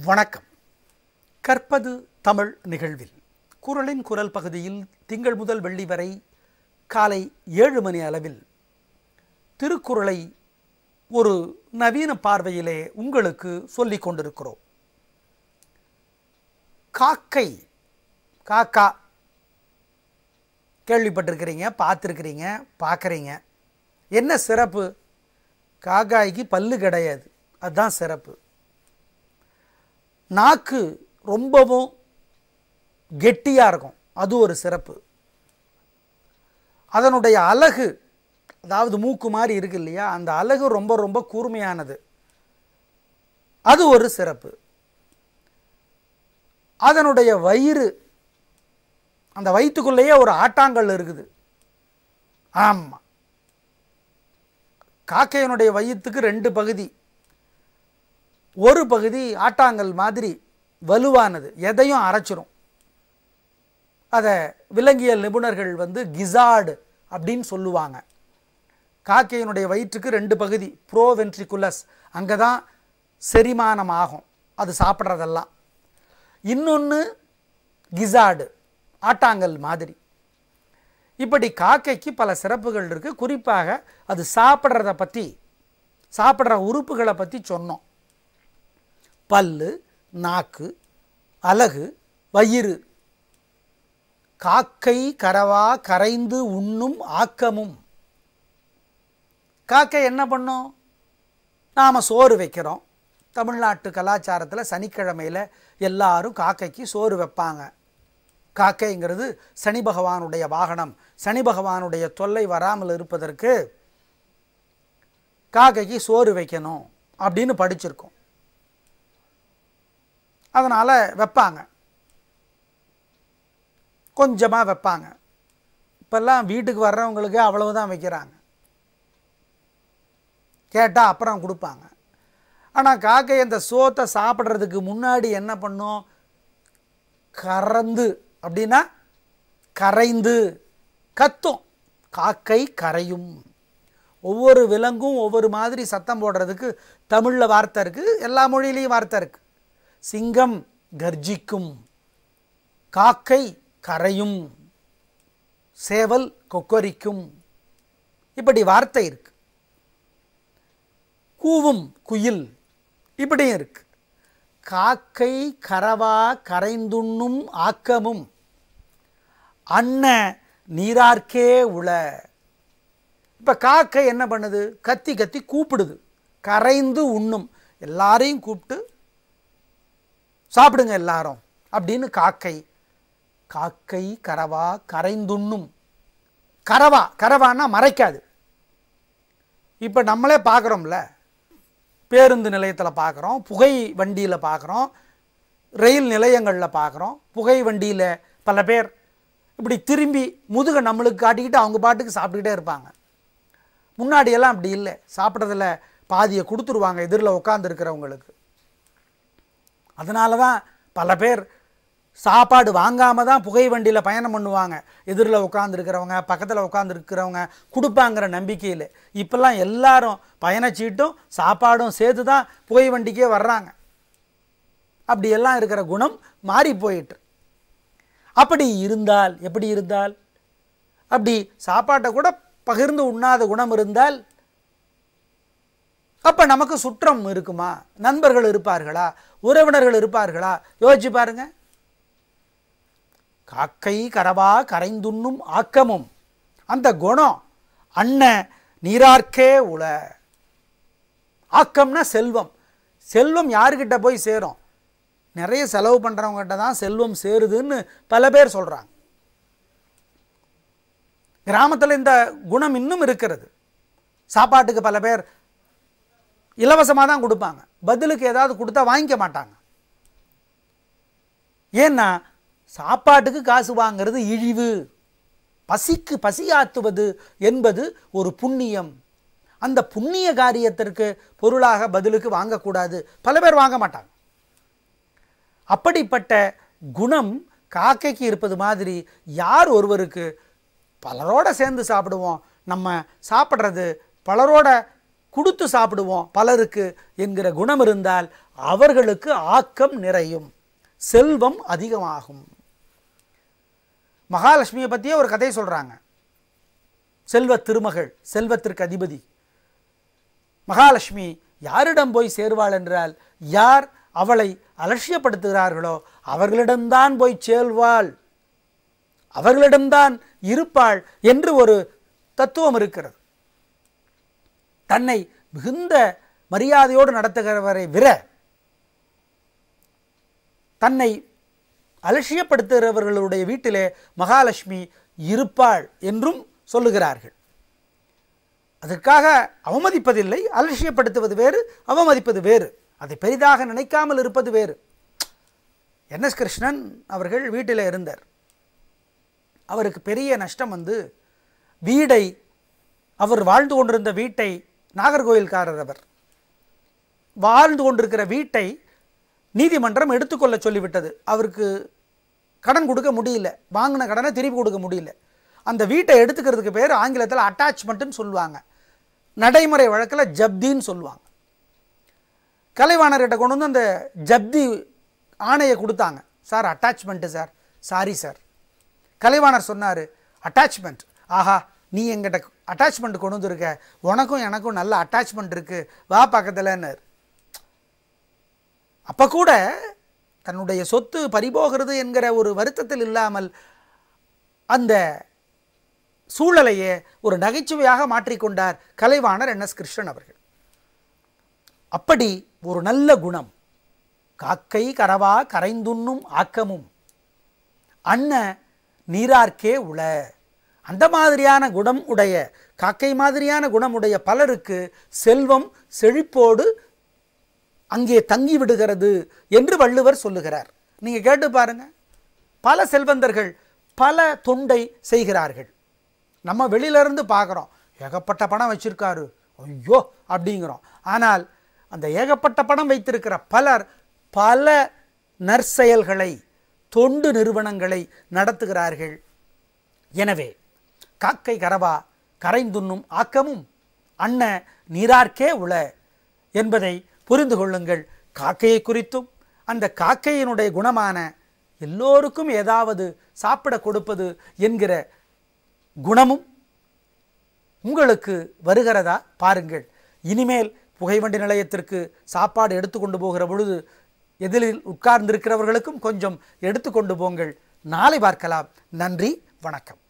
வணக்கம் கற்பது தமிழ் நிகழ்வில் குரலின் குரல் பகுதியில் திங்கள் முதல் வெள்ளி வரை காலை ஏழு மணி அளவில் திருக்குறளை ஒரு நவீன பார்வையிலே உங்களுக்கு சொல்லிக் கொண்டிருக்கிறோம் காக்கை காக்கா கேள்விப்பட்டிருக்கிறீங்க பார்த்துருக்கிறீங்க பார்க்குறீங்க என்ன சிறப்பு காக்காய்க்கு பல்லு கிடையாது அதுதான் சிறப்பு நாக்கு ரொம்பவும் கெட்டியாக இருக்கும் அது ஒரு சிறப்பு அதனுடைய அழகு அதாவது மூக்கு மாதிரி இருக்கு இல்லையா அந்த அழகு ரொம்ப ரொம்ப கூர்மையானது அது ஒரு சிறப்பு அதனுடைய வயிறு அந்த வயிற்றுக்குள்ளேயே ஒரு ஆட்டாங்கல் இருக்குது ஆமாம் காக்கையினுடைய வயிற்றுக்கு ரெண்டு பகுதி ஒரு பகுதி ஆட்டாங்கல் மாதிரி வலுவானது எதையும் அரைச்சிரும் அதை விலங்கியல் நிபுணர்கள் வந்து கிசார்டு அப்படின்னு சொல்லுவாங்க காக்கையினுடைய வயிற்றுக்கு ரெண்டு பகுதி ப்ரோவென்ட்ரிகுலஸ் அங்கே தான் செரிமானம் ஆகும் அது சாப்பிட்றதெல்லாம் இன்னொன்று கிசார்டு ஆட்டாங்கல் மாதிரி இப்படி காக்கைக்கு பல சிறப்புகள் இருக்குது குறிப்பாக அது சாப்பிட்றத பற்றி சாப்பிட்ற உறுப்புகளை பற்றி சொன்னோம் பல்லு நாக்கு அலகு வயிறு காக்கை கரவா கரைந்து உண்ணும் ஆக்கமும் காக்கை என்ன பண்ணும் நாம் சோறு வைக்கிறோம் தமிழ்நாட்டு கலாச்சாரத்தில் சனிக்கிழமையில் எல்லாரும் காக்கைக்கு சோறு வைப்பாங்க காக்கைங்கிறது சனி பகவானுடைய வாகனம் சனி பகவானுடைய தொல்லை வராமல் இருப்பதற்கு காக்கைக்கு சோறு வைக்கணும் அப்படின்னு படிச்சிருக்கோம் அதனால் வைப்பாங்க கொஞ்சமாக வைப்பாங்க இப்போல்லாம் வீட்டுக்கு வர்றவங்களுக்கு அவ்வளவுதான் வைக்கிறாங்க கேட்டால் அப்புறம் கொடுப்பாங்க ஆனால் காக்கை அந்த சோத்தை சாப்பிட்றதுக்கு முன்னாடி என்ன பண்ணும் கறந்து அப்படின்னா கரைந்து கத்தும் காக்கை கரையும் ஒவ்வொரு விலங்கும் ஒவ்வொரு மாதிரி சத்தம் போடுறதுக்கு தமிழில் வார்த்தை இருக்குது எல்லா மொழியிலையும் வார்த்தை இருக்குது சிங்கம் கர்ஜிக்கும் காக்கை கரையும் சேவல் கொக்கரிக்கும் இப்படி வார்த்தை இருக்கு கூவும் குயில் இப்படியும் இருக்கு காக்கை கரவா கரைந்துண்ணும் ஆக்கமும் அன்ன நீரார்க்கே உள இப்போ காக்கை என்ன பண்ணுது கத்தி கத்தி கூப்பிடுது கரைந்து உண்ணும் எல்லாரையும் கூப்பிட்டு சாப்பிடுங்க எல்லாரும் அப்படின்னு காக்கை காக்கை கரவா கரைந்துண்ணும் கரவா கரவான்னா மறைக்காது இப்போ நம்மளே பார்க்குறோம்ல பேருந்து நிலையத்தில் பார்க்குறோம் புகை வண்டியில் பார்க்குறோம் ரயில் நிலையங்களில் பார்க்குறோம் புகை வண்டியில் பல பேர் இப்படி திரும்பி முதுகை நம்மளுக்கு காட்டிக்கிட்டு அவங்க பாட்டுக்கு சாப்பிட்டுக்கிட்டே இருப்பாங்க முன்னாடியெல்லாம் அப்படி இல்லை சாப்பிட்றதுல பாதியை கொடுத்துருவாங்க எதிரில் உட்காந்துருக்கிறவங்களுக்கு அதனால தான் பல பேர் சாப்பாடு வாங்காமல் தான் புகை வண்டியில் பயணம் பண்ணுவாங்க எதிரில் உட்காந்துருக்கிறவங்க பக்கத்தில் உட்காந்துருக்கிறவங்க கொடுப்பாங்கிற நம்பிக்கையில் இப்போல்லாம் எல்லாரும் பயணச்சீட்டும் சாப்பாடும் சேர்த்து தான் புகை வண்டிக்கே வர்றாங்க அப்படியெல்லாம் இருக்கிற குணம் மாறி போயிட்டு அப்படி இருந்தால் எப்படி இருந்தால் அப்படி சாப்பாட்டை கூட பகிர்ந்து உண்ணாத குணம் இருந்தால் அப்போ நமக்கு சுற்றம் இருக்குமா நண்பர்கள் இருப்பார்களா உறவினர்கள் இருப்பார்களா யோசிச்சு பாருங்க காக்கை கரவா கரைந்துண்ணும் ஆக்கமும் அந்த குணம் அன்ன நீரார்க்கே உள ஆக்கம்னா செல்வம் செல்வம் யாருக்கிட்ட போய் சேரும் நிறைய செலவு பண்ணுறவங்ககிட்ட தான் செல்வம் சேருதுன்னு பல பேர் சொல்கிறாங்க கிராமத்தில் இந்த குணம் இன்னும் இருக்கிறது சாப்பாட்டுக்கு பல பேர் இலவசமாக தான் கொடுப்பாங்க பதிலுக்கு ஏதாவது கொடுத்தா வாங்கிக்க மாட்டாங்க ஏன்னா சாப்பாட்டுக்கு காசு வாங்கிறது இழிவு பசிக்கு பசியாத்துவது என்பது ஒரு புண்ணியம் அந்த புண்ணிய காரியத்திற்கு பொருளாக பதிலுக்கு வாங்கக்கூடாது பல பேர் வாங்க மாட்டாங்க அப்படிப்பட்ட குணம் காக்கைக்கு இருப்பது மாதிரி யார் ஒருவருக்கு பலரோட சேர்ந்து சாப்பிடுவோம் நம்ம சாப்பிட்றது பலரோட கொடுத்து சாப்பிடுவோம் பலருக்கு என்கிற குணம் இருந்தால் அவர்களுக்கு ஆக்கம் நிறையும் செல்வம் அதிகமாகும் மகாலட்சுமியை பற்றியே ஒரு கதை சொல்கிறாங்க செல்வ திருமகள் செல்வத்திற்கு அதிபதி மகாலட்சுமி யாரிடம் போய் சேர்வாள் என்றால் யார் அவளை அலட்சியப்படுத்துகிறார்களோ அவர்களிடம்தான் போய் சேர்வாள் அவர்களிடம்தான் இருப்பாள் என்று ஒரு தத்துவம் இருக்கிறது தன்னை மிகுந்த மரியாதையோடு நடத்துகிறவரை விர தன்னை அலட்சியப்படுத்துகிறவர்களுடைய வீட்டிலே மகாலட்சுமி இருப்பாள் என்றும் சொல்லுகிறார்கள் அதற்காக அவமதிப்பதில்லை அலட்சியப்படுத்துவது வேறு அவமதிப்பது வேறு அதை பெரிதாக நினைக்காமல் இருப்பது வேறு என்எஸ் கிருஷ்ணன் அவர்கள் வீட்டில் இருந்தார் அவருக்கு பெரிய நஷ்டம் வந்து வீடை அவர் வாழ்ந்து கொண்டிருந்த வீட்டை நாகர்கோயில்காரர் அவர் வாழ்ந்து கொண்டிருக்கிற வீட்டை நீதிமன்றம் எடுத்துக்கொள்ள சொல்லிவிட்டது அவருக்கு கடன் கொடுக்க முடியல வாங்கின கடனை திருப்பி கொடுக்க முடியல அந்த வீட்டை எடுத்துக்கிறதுக்கு பேர் ஆங்கிலத்தில் அட்டாச்மெண்ட்டுன்னு சொல்லுவாங்க நடைமுறை வழக்கில் ஜப்தின்னு சொல்லுவாங்க கலைவாணர்கிட்ட கொண்டு வந்து அந்த ஜப்தி ஆணையை கொடுத்தாங்க sir attachment sir sorry sir Kalaivanar சொன்னார் அட்டாச்மெண்ட் ஆஹா நீ எங்கிட்ட அட்டாச்மெண்ட் கொண்டு வந்திருக்க உனக்கும் எனக்கும் நல்ல அட்டாச்மெண்ட் இருக்குது வா பக்கத்தில்னர் அப்போ கூட தன்னுடைய சொத்து பறிபோகிறது என்கிற ஒரு வருத்தத்தில் இல்லாமல் அந்த சூழலையே ஒரு நகைச்சுவையாக மாற்றிக்கொண்டார் கலைவாணர் என் எஸ் கிருஷ்ணன் அவர்கள் அப்படி ஒரு நல்ல குணம் காக்கை கரவா கரைந்துண்ணும் ஆக்கமும் அன்ன நீரார்க்கே உள அந்த மாதிரியான குணம் உடைய காக்கை மாதிரியான குணமுடைய பலருக்கு செல்வம் செழிப்போடு அங்கே தங்கி விடுகிறது என்று வள்ளுவர் சொல்லுகிறார் நீங்கள் கேட்டு பாருங்க பல செல்வந்தர்கள் பல தொண்டை செய்கிறார்கள் நம்ம வெளியிலேருந்து பார்க்குறோம் ஏகப்பட்ட பணம் வச்சிருக்காரு ஐயோ அப்படிங்கிறோம் ஆனால் அந்த ஏகப்பட்ட பணம் வைத்திருக்கிற பலர் பல நற்செயல்களை தொண்டு நிறுவனங்களை நடத்துகிறார்கள் எனவே காக்கை கரவா கரைந்துண்ணும் ஆக்கமும் அன்ன நீரார்க்கே உள என்பதை புரிந்து கொள்ளுங்கள் காக்கையை குறித்தும் அந்த காக்கையினுடைய குணமான எல்லோருக்கும் ஏதாவது சாப்பிட கொடுப்பது என்கிற குணமும் உங்களுக்கு வருகிறதா பாருங்கள் இனிமேல் புகைவண்டி நிலையத்திற்கு சாப்பாடு எடுத்துக்கொண்டு போகிற பொழுது எதிரில் உட்கார்ந்திருக்கிறவர்களுக்கும் கொஞ்சம் எடுத்துக்கொண்டு போங்கள் நாளை பார்க்கலாம் நன்றி வணக்கம்